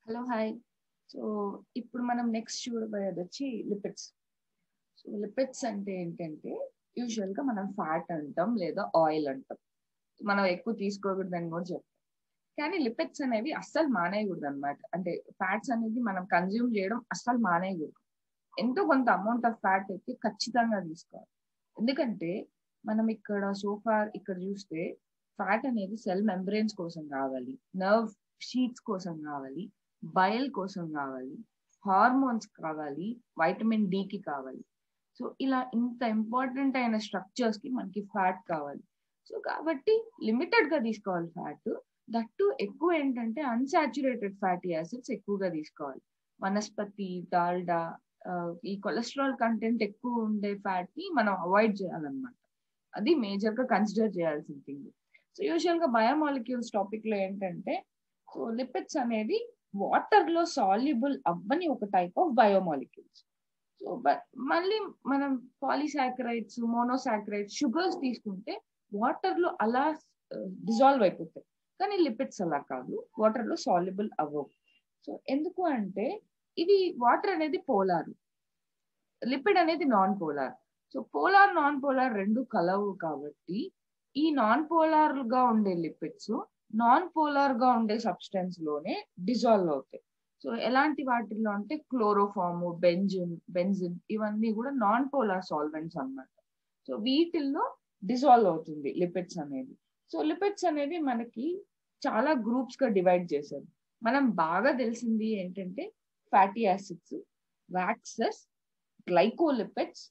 hello hi so ఇప్పుడు మనం next చూడబోయేది వచ్చి లిపిడ్స్ సో లిపిడ్స్ అంటే ఏంటంటే యూజువల్ గా మనం ఫ్యాట్ అంటాం లేదా ఆయిల్ అంటాం మనం ఎక్కువ తీసుకోకూడదని కూడా చెప్తాం కానీ లిపిడ్స్ అనేవి అస్సలు మానేయకూడదు అనమాట అంటే ఫ్యాట్స్ అనేది మనం కన్జ్యూమ్ చేయడం అస్సలు మానేయకూడదు ఎంతో కొంత అమౌంట్ ఆఫ్ ఫ్యాట్ అయితే ఖచ్చితంగా తీసుకోవాలి ఎందుకంటే మనం ఇక్కడ సోఫార్ ఇక్కడ చూస్తే ఫ్యాట్ అనేది సెల్ మెంబ్రెయిన్స్ కోసం కావాలి నర్వ్ షీట్స్ కోసం కావాలి బయల్ కోసం కావాలి హార్మోన్స్ కావాలి వైటమిన్ కి కావాలి సో ఇలా ఇంత ఇంపార్టెంట్ అయిన స్ట్రక్చర్స్ కి మనకి ఫ్యాట్ కావాలి సో కాబట్టి లిమిటెడ్ గా తీసుకోవాలి ఫ్యాట్ దట్టు ఎక్కువ ఏంటంటే అన్సాచురేటెడ్ ఫ్యాటీ యాసిడ్స్ ఎక్కువగా తీసుకోవాలి వనస్పతి డాల్డా ఈ కొలెస్ట్రాల్ కంటెంట్ ఎక్కువ ఉండే ఫ్యాట్ ని మనం అవాయిడ్ చేయాలన్నమాట అది మేజర్ గా కన్సిడర్ చేయాల్సిన థింగ్ సో యూజువల్ గా బయోమాలిక్యూల్స్ టాపిక్ లో ఏంటంటే సో లిపిడ్స్ అనేది వాటర్ లో సాల్యుబుల్ అవ్వని ఒక టైప్ ఆఫ్ బయోమాలిక్యూల్స్ సో మళ్ళీ మనం పాలిసాక్రైడ్స్ మోనోసాక్రైడ్స్ షుగర్స్ తీసుకుంటే వాటర్ లో అలా డిజాల్వ్ అయిపోతాయి కానీ లిపిడ్స్ అలా కాదు వాటర్ లో సాల్యుబుల్ అవ్వవు సో ఎందుకు అంటే ఇది వాటర్ అనేది పోలార్ లిపిడ్ అనేది non polar so polar non polar రెండు కలవు కాబట్టి ఈ నాన్ పోలార్ గా ఉండే లిపిడ్స్ నాన్ పోలార్ గా ఉండే సబ్స్టెన్స్ లోనే డిజాల్వ్ అవుతాయి సో ఎలాంటి వాటిల్లో అంటే క్లోరోఫామ్ బెంజిన్ బెంజిన్ ఇవన్నీ కూడా నాన్ పోలార్ సాల్వెంట్స్ అనమాట సో వీటిల్లో డిజాల్వ్ అవుతుంది లిపిడ్స్ అనేది సో లిపిడ్స్ అనేది మనకి చాలా గ్రూప్స్ గా డివైడ్ చేశారు మనం బాగా తెలిసింది ఏంటంటే fatty acids waxes glycolipids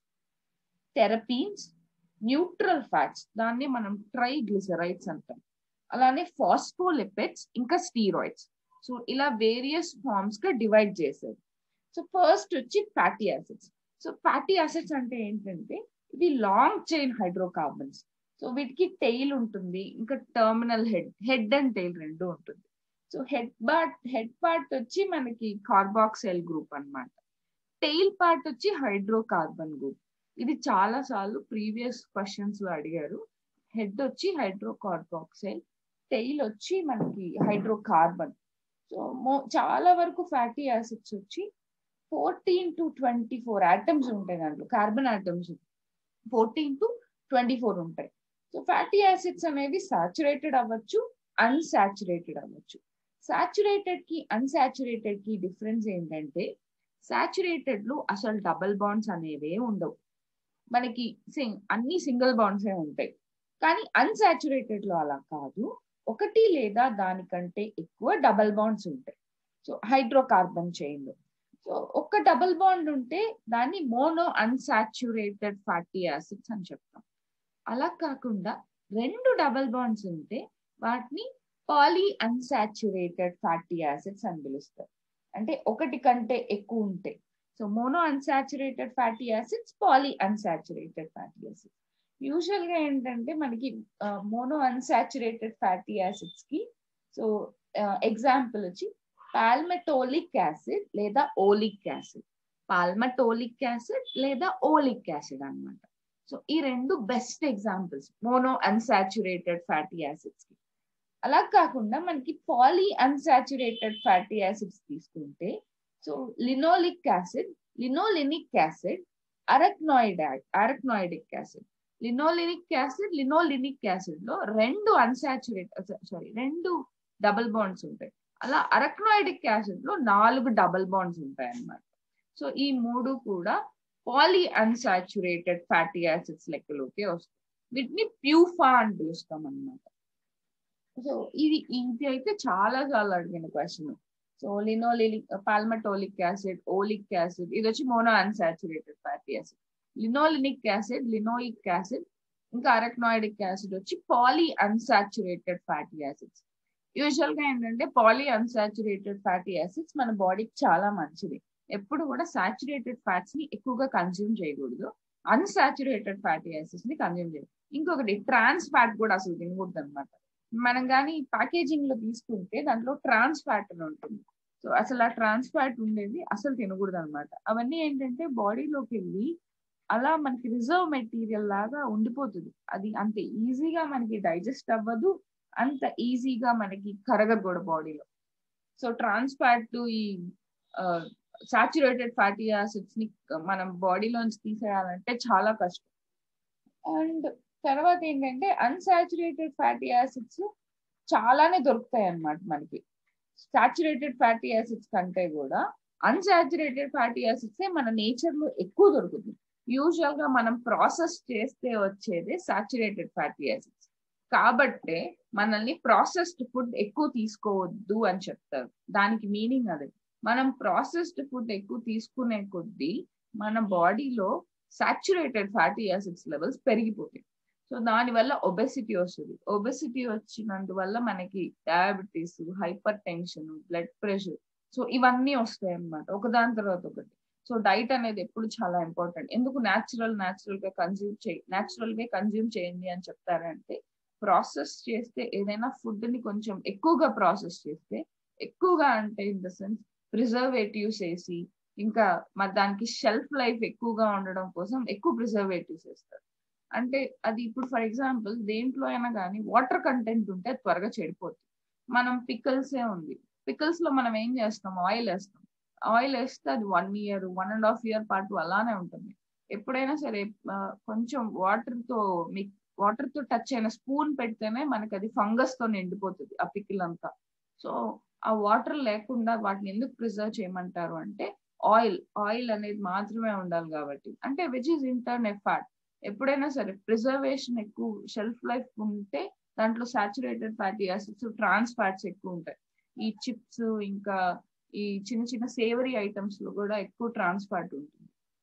terpenes neutral fats దాన్ని మనం ట్రైగ్లిసరైడ్స్ అంటాం అలానే ఫాస్ఫోలిపిడ్స్ ఇంకా స్టీరాయిడ్స్ సో ఇలా వేరియస్ ఫార్మ్స్ గా డివైడ్ చేశారు సో ఫస్ట్ వచ్చి fatty acids so fatty acids అంటే ఏంటంటే ఇవి లాంగ్ చైన్ హైడ్రోకార్బన్స్ సో వీటికి టెయిల్ ఉంటుంది ఇంకా terminal head head and tail రెండు ఉంటుంది so head part head part వచ్చి మనకి కార్బాక్సైల్ గ్రూప్ అనమాట టెయిల్ పార్ట్ వచ్చి హైడ్రోకార్బన్ గ్రూప్ ఇది చాలా సార్లు ప్రీవియస్ క్వశ్చన్స్ లో అడిగారు హెడ్ వచ్చి హైడ్రోకార్బాక్సైల్ టెయిల్ వచ్చి మనకి హైడ్రోకార్బన్ సో చాలా వరకు ఫ్యాటీ యాసిడ్స్ వచ్చి fourteen to twenty four atoms ఉంటాయి దాంట్లో carbon atoms fourteen to twenty four ఉంటాయి సో ఫ్యాటీ యాసిడ్స్ అనేవి సాచురేటెడ్ అవ్వచ్చు అన్సాచురేటెడ్ అవ్వచ్చు సాచురేటెడ్ కి అన్సాచురేటెడ్ కి డిఫరెన్స్ ఏంటంటే సాచురేటెడ్ లో అసలు డబల్ బాండ్స్ అనేవే ఉండవు మనకి అన్ని సింగిల్ బాండ్సే ఉంటాయి కానీ అన్సాచురేటెడ్ లో అలా కాదు ఒకటి లేదా దానికంటే ఎక్కువ డబల్ బాండ్స్ ఉంటాయి సో హైడ్రోకార్బన్ చైన్ లో సో ఒక డబల్ బాండ్ ఉంటే దాన్ని మోనో అన్సాచురేటెడ్ ఫ్యాటీ యాసిడ్స్ అని చెప్తాం అలా కాకుండా రెండు డబల్ బాండ్స్ ఉంటే వాటిని పాలీ అన్సాచురేటెడ్ ఫ్యాటీ యాసిడ్స్ అని పిలుస్తారు అంటే ఒకటి కంటే ఎక్కువ ఉంటాయి so mono unsaturated fatty acids poly unsaturated fatty acids usual గా ఏంటంటే మనకి మోనో అన్సాచురేటెడ్ ఫ్యాటీ యాసిడ్స్ కి సో ఎగ్జాంపుల్ వచ్చి పాల్మెటోలిక్ యాసిడ్ లేదా ఓలిక్ యాసిడ్ పాల్మటోలిక్ యాసిడ్ లేదా ఓలిక్ యాసిడ్ అనమాట సో ఈ రెండు best examples mono unsaturated fatty acids కి అలా కాకుండా మనకి పాలీ అన్సాచురేటెడ్ ఫ్యాటీ యాసిడ్స్ తీసుకుంటే so linoleic acid linolenic acid arachnoid అరక్నాయిడిక్ acid linolenic acid linolenic acid లో రెండు అన్సాచురేటెడ్ సారీ రెండు డబుల్ బాండ్స్ ఉంటాయి అలా అరక్నాయిడిక్ యాసిడ్ లో నాలుగు డబుల్ బాండ్స్ ఉంటాయి అన్నమాట సో ఈ మూడు కూడా పాలీ అన్సాచురేటెడ్ ఫ్యాటీ యాసిడ్స్ లెక్కలోకి వస్తాయి వీటిని ప్యూఫా అని పిలుస్తాం అనమాట సో ఇది ఇది అయితే చాలా చాలా అడిగిన question so linolenic palmitoleic acid oleic acid ఇది వచ్చి mono unsaturated fatty acid linolenic acid linoleic acid ఇంకా అరక్నాయిడిక్ యాసిడ్ వచ్చి poly unsaturated fatty acids usual గా ఏంటంటే పాలీ అన్సాచురేటెడ్ ఫ్యాటీ యాసిడ్స్ మన బాడీకి చాలా మంచిది ఎప్పుడు కూడా సాచురేటెడ్ ఫ్యాట్స్ ని ఎక్కువగా కన్జ్యూమ్ చేయకూడదు అన్సాచురేటెడ్ ఫ్యాటీ యాసిడ్స్ ని కన్జ్యూమ్ చేయకూడదు ఇంకొకటి ట్రాన్స్ ఫ్యాట్ కూడా అసలు తినకూడదు అనమాట మనం కానీ ప్యాకేజింగ్ లో తీసుకుంటే దాంట్లో ట్రాన్స్ ఫ్యాట్ అని ఉంటుంది సో అసలు ఆ ట్రాన్స్ ఫ్యాట్ ఉండేది అసలు తినకూడదు అనమాట అవన్నీ ఏంటంటే బాడీలోకి వెళ్ళి అలా మనకి రిజర్వ్ మెటీరియల్ లాగా ఉండిపోతుంది అది అంత ఈజీగా మనకి డైజెస్ట్ అవ్వదు అంత ఈజీగా మనకి కరగదు కూడా బాడీలో సో ట్రాన్స్ ఫ్యాట్ ఈ సాచురేటెడ్ ఫ్యాటీ యాసిడ్స్ ని మనం బాడీలోంచి తీసేయాలంటే చాలా కష్టం అండ్ తర్వాత ఏంటంటే అన్సాచురేటెడ్ ఫ్యాటీ యాసిడ్స్ చాలానే దొరుకుతాయి అన్నమాట మనకి సాచురేటెడ్ ఫ్యాటీ యాసిడ్స్ కంటే కూడా అన్సాచురేటెడ్ ఫ్యాటీ యాసిడ్స్ మన నేచర్ లో ఎక్కువ దొరుకుతుంది యూజువల్ గా మనం ప్రాసెస్ చేస్తే వచ్చేది సాచురేటెడ్ ఫ్యాటీ యాసిడ్స్ కాబట్టే మనల్ని ప్రాసెస్డ్ ఫుడ్ ఎక్కువ తీసుకోవద్దు అని చెప్తారు దానికి మీనింగ్ అదే మనం ప్రాసెస్డ్ ఫుడ్ ఎక్కువ తీసుకునే కొద్దీ మన బాడీలో సాచురేటెడ్ ఫ్యాటీ యాసిడ్స్ లెవెల్స్ పెరిగిపోతాయి సో దానివల్ల ఒబెసిటీ వస్తుంది ఒబెసిటీ వచ్చినందువల్ల మనకి diabetes hypertension blood pressure so ఇవన్నీ వస్తాయి అన్నమాట ఒకదాని తర్వాత ఒకటి సో డైట్ అనేది ఎప్పుడు చాలా ఇంపార్టెంట్ ఎందుకు న్యాచురల్ న్యాచురల్ గా కన్జ్యూమ్ చేయి న్యాచురల్ గా కన్జ్యూమ్ చేయండి అని చెప్తారంటే ప్రాసెస్ చేస్తే ఏదైనా ఫుడ్ ని కొంచెం ఎక్కువగా ప్రాసెస్ చేస్తే ఎక్కువగా అంటే ఇన్ ద సెన్స్ ప్రిజర్వేటివ్స్ వేసి ఇంకా మరి దానికి షెల్ఫ్ లైఫ్ ఎక్కువగా ఉండడం కోసం ఎక్కువ ప్రిజర్వేటివ్స్ వేస్తారు అంటే అది ఇప్పుడు ఫర్ ఎగ్జాంపుల్ దేంట్లో అయినా కానీ వాటర్ కంటెంట్ ఉంటే త్వరగా చెడిపోతుంది మనం పికల్సే ఉంది పికల్స్ లో మనం ఏం చేస్తాం ఆయిల్ వేస్తాం ఆయిల్ వేస్తే అది one year one and half year పాటు అలానే ఉంటుంది ఎప్పుడైనా సరే కొంచెం వాటర్ తో మీకు వాటర్ తో టచ్ అయిన స్పూన్ పెడితేనే మనకి అది ఫంగస్ తో నిండిపోతుంది ఆ పికిల్ అంతా సో ఆ వాటర్ లేకుండా వాటిని ఎందుకు ప్రిజర్వ్ చేయమంటారు అంటే ఆయిల్ ఆయిల్ అనేది మాత్రమే ఉండాలి కాబట్టి అంటే which is in turn a fat ఎప్పుడైనా సరే ప్రిజర్వేషన్ ఎక్కువ షెల్ఫ్ లైఫ్ ఉంటే దాంట్లో saturated fatty acids trans fats ఎక్కువ ఉంటాయి ఈ చిప్స్ ఇంకా ఈ చిన్న చిన్న సేవరీ ఐటమ్స్ లో కూడా ఎక్కువ ట్రాన్స్ ఫ్యాట్ ఉంటుంది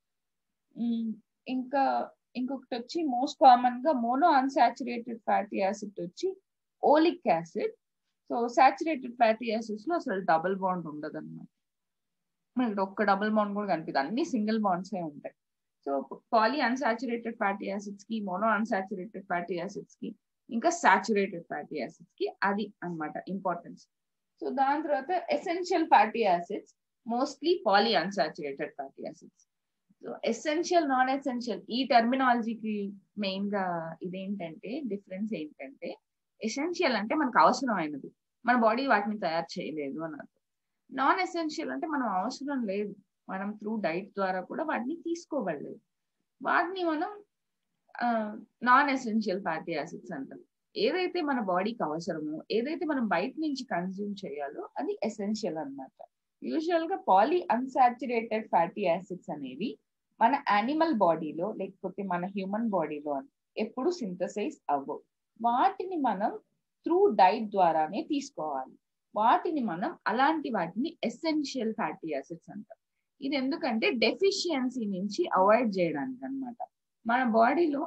ఇంకా ఇంకొకటి వచ్చి మోస్ట్ కామన్ గా మోనో అన్సాచురేటెడ్ ఫ్యాటీ యాసిడ్ వచ్చి oleic acid so saturated fatty acids లో అసలు డబుల్ బాండ్ ఉండదు అనమాట మనకి ఒక్క డబుల్ బాండ్ కూడా కనిపిస్తుంది అన్ని సింగిల్ బాండ్స్ ఏ ఉంటాయి so poly unsaturated fatty acids కి మోనో అన్సాచురేటెడ్ ఫ్యాటీ యాసిడ్స్ కి ఇంకా సాచురేటెడ్ ఫ్యాటీ యాసిడ్స్ కి అది అనమాట ఇంపార్టెన్స్ సో దాని తర్వాత essential fatty acids mostly poly unsaturated fatty acids so essential non essential ఈ టెర్మినాలజీకి మెయిన్ గా ఇదేంటంటే డిఫరెన్స్ ఏంటంటే ఎసెన్షియల్ అంటే మనకు అవసరమైనది మన బాడీ వాటిని తయారు చేయలేదు అని అర్థం నాన్ ఎసెన్షియల్ అంటే మనం అవసరం లేదు మనం త్రూ డైట్ ద్వారా కూడా వాటిని తీసుకోవలేదు వాటిని మనం నాన్ ఎసెన్షియల్ ఫ్యాటీ యాసిడ్స్ అంటాం ఏదైతే మన బాడీకి అవసరమో ఏదైతే మనం బయట నుంచి కన్జ్యూమ్ చేయాలో అది ఎసెన్షియల్ అనమాట యూజువల్ గా పాలీ అన్సాచురేటెడ్ ఫ్యాటీ యాసిడ్స్ అనేవి మన యానిమల్ బాడీలో లేకపోతే మన హ్యూమన్ బాడీలో ఎప్పుడు సింథసైజ్ అవ్వవు వాటిని మనం త్రూ డైట్ ద్వారానే తీసుకోవాలి వాటిని మనం అలాంటి వాటిని ఎసెన్షియల్ ఫ్యాటీ యాసిడ్స్ అంటాం ఇది ఎందుకంటే డెఫిషియన్సీ నుంచి అవాయిడ్ చేయడానికి అనమాట మన బాడీలో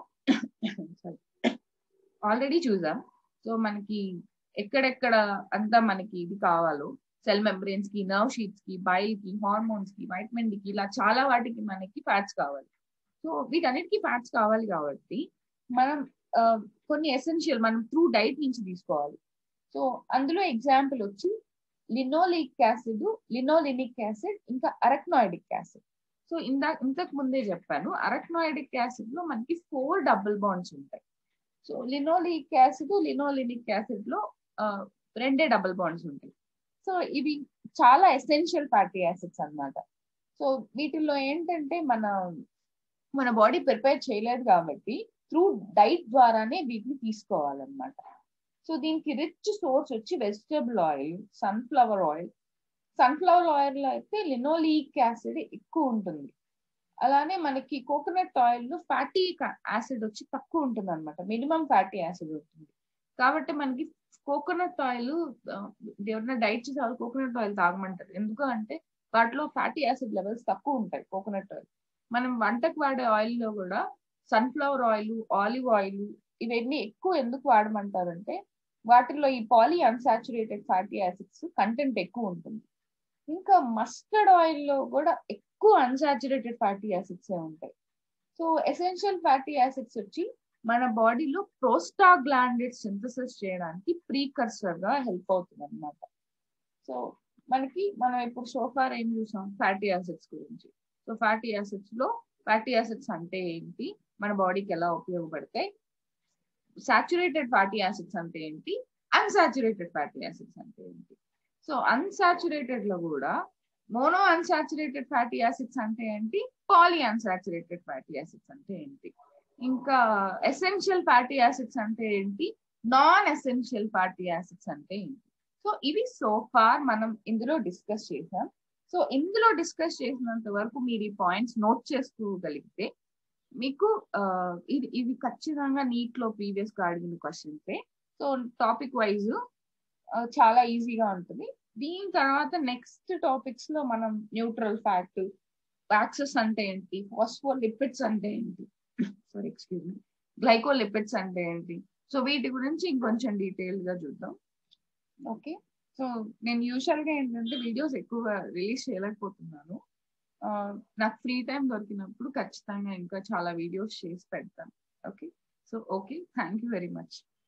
ఆల్రెడీ చూసాం సో మనకి ఎక్కడెక్కడ అంతా మనకి ఇది కావాలో సెల్ మెంబ్రెయిన్స్ కి నర్వ్ షీట్స్ కి బైల్ కి హార్మోన్స్ కి వైటమిన్ కి ఇలా చాలా వాటికి మనకి ఫ్యాట్స్ కావాలి సో వీటన్నిటికీ ఫ్యాట్స్ కావాలి కాబట్టి మనం కొన్ని ఎసెన్షియల్ మనం త్రూ డైట్ నుంచి తీసుకోవాలి సో అందులో ఎగ్జాంపుల్ వచ్చి లినోలిక్ యాసిడ్ లినోలినిక్ యాసిడ్ ఇంకా అరక్నాయిడిక్ యాసిడ్ సో ఇందా ఇంతకు ముందే చెప్పాను అరక్నాయిడిక్ యాసిడ్ లో మనకి ఫోర్ డబుల్ బాండ్స్ ఉంటాయి so linoleic acid linolenic acid లో రెండే డబుల్ బాండ్స్ ఉంటాయి సో ఇవి చాలా ఎసెన్షియల్ ఫ్యాటీ యాసిడ్స్ అనమాట సో వీటిల్లో ఏంటంటే మన మన బాడీ ప్రిపేర్ చేయలేదు కాబట్టి త్రూ డైట్ ద్వారానే వీటిని తీసుకోవాలన్నమాట సో దీనికి రిచ్ సోర్స్ వచ్చి vegetable oil sunflower oil sunflower oil లో అయితే లినోలిక్ యాసిడ్ ఎక్కువ ఉంటుంది అలానే మనకి కోకోనట్ ఆయిల్ లో ఫ్యాటీ యాసిడ్ వచ్చి తక్కువ ఉంటుంది అనమాట మినిమం ఫ్యాటీ యాసిడ్ ఉంటుంది కాబట్టి మనకి కోకోనట్ ఆయిల్ ఎవరైనా డైట్ చేసే వాళ్ళు కోకోనట్ ఆయిల్ తాగమంటారు ఎందుకు అంటే వాటిలో ఫ్యాటీ యాసిడ్ లెవెల్స్ తక్కువ ఉంటాయి కోకోనట్ ఆయిల్ మనం వంటకు వాడే ఆయిల్ లో కూడా సన్ఫ్లవర్ ఆయిల్ ఆలివ్ ఆయిల్ ఇవన్నీ ఎక్కువ ఎందుకు వాడమంటారంటే వాటిలో ఈ poly unsaturated fatty acids content ఎక్కువ ఉంటుంది ఇంకా మస్టర్డ్ ఆయిల్ లో కూడా ఎక్కువ అన్సాచురేటెడ్ ఫ్యాటీ యాసిడ్స్ ఉంటాయి సో ఎసెన్షియల్ ఫ్యాటీ యాసిడ్స్ వచ్చి మన బాడీలో ప్రోస్టాగ్లాండెడ్ సింథసిస్ చేయడానికి ప్రీకర్సర్ గా హెల్ప్ అవుతుంది అనమాట సో మనకి మనం ఇప్పుడు సోఫార్ ఏం చూసాం ఫ్యాటీ యాసిడ్స్ గురించి సో ఫ్యాటీ యాసిడ్స్ లో ఫ్యాటీ యాసిడ్స్ అంటే ఏంటి మన బాడీకి ఎలా ఉపయోగపడతాయి సాచురేటెడ్ ఫ్యాటీ యాసిడ్స్ అంటే ఏంటి అన్సాచురేటెడ్ ఫ్యాటీ యాసిడ్స్ అంటే ఏంటి సో అన్సాచురేటెడ్ లో కూడా మోనో అన్సాచురేటెడ్ ఫ్యాటీ యాసిడ్స్ అంటే ఏంటి పాలీ అన్సాచురేటెడ్ ఫ్యాటీ యాసిడ్స్ అంటే ఏంటి ఇంకా ఎసెన్షియల్ ఫ్యాటీ యాసిడ్స్ అంటే ఏంటి నాన్ ఎసెన్షియల్ ఫ్యాటీ యాసిడ్స్ అంటే ఏంటి సో ఇవి సో ఫార్ మనం ఇందులో డిస్కస్ చేసాం సో ఇందులో డిస్కస్ చేసినంత వరకు మీరు ఈ పాయింట్స్ నోట్ చేసుకోగలిగితే మీకు ఇది ఇవి ఖచ్చితంగా నీట్ లో ప్రీవియస్ గా అడిగిన క్వశ్చన్సే సో టాపిక్ వైజ్ చాలా ఈజీగా ఉంటుంది దీని తర్వాత నెక్స్ట్ టాపిక్స్ లో మనం న్యూట్రల్ ఫ్యాట్ యాక్సెస్ అంటే ఏంటి ఫాస్ఫోలిపిడ్స్ అంటే ఏంటి సారీ ఎక్స్క్యూజ్ మీ గ్లైకోలిపిడ్స్ అంటే ఏంటి సో వీటి గురించి ఇంకొంచెం డీటెయిల్ గా చూద్దాం ఓకే సో నేను యూజువల్ గా ఏంటంటే వీడియోస్ ఎక్కువగా రిలీజ్ చేయలేకపోతున్నాను నాకు ఫ్రీ టైం దొరికినప్పుడు ఖచ్చితంగా ఇంకా చాలా వీడియోస్ చేసి పెడతాను okay so okay thank you very much